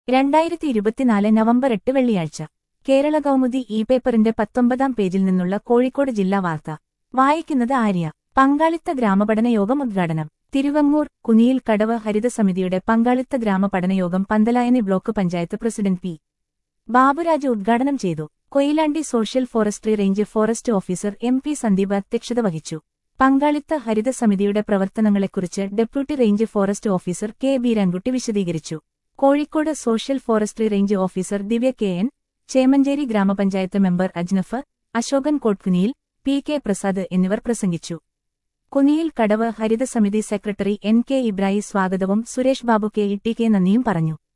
രണ്ടായിരത്തി ഇരുപത്തിനാല് നവംബർ എട്ട് വെള്ളിയാഴ്ച കേരള കൗമുദി ഇ പേപ്പറിന്റെ പത്തൊമ്പതാം പേജിൽ നിന്നുള്ള കോഴിക്കോട് ജില്ലാ വാർത്ത വായിക്കുന്നത് ആര്യ പങ്കാളിത്ത ഗ്രാമപഠന യോഗം ഉദ്ഘാടനം തിരുവങ്ങൂർ കുനിയിൽ കടവ് ഹരിതസമിതിയുടെ പങ്കാളിത്ത ഗ്രാമപഠന യോഗം Panthalayani block panchayat president P Baburaj ഉദ്ഘാടനം ചെയ്തു Koyilandy social forestry range forest officer M P Sandeep അധ്യക്ഷത വഹിച്ചു പങ്കാളിത്ത ഹരിതസമിതിയുടെ പ്രവർത്തനങ്ങളെക്കുറിച്ച് deputy range forest officer K Beerankutty വിശദീകരിച്ചു Kozhikode social forestry range officer Divya K N Chemancherry ഗ്രാമപഞ്ചായത്ത് മെമ്പർ അജ്നഫ് അശോകൻ കോട്കുനിയിൽ പി കെ പ്രസാദ് എന്നിവർ പ്രസംഗിച്ചു കുനിയിൽ കടവ് ഹരിതസമിതി സെക്രട്ടറി എൻ കെ ഇബ്രാഹിം സ്വാഗതവും Suresh Babu K E T K നന്ദിയും പറഞ്ഞു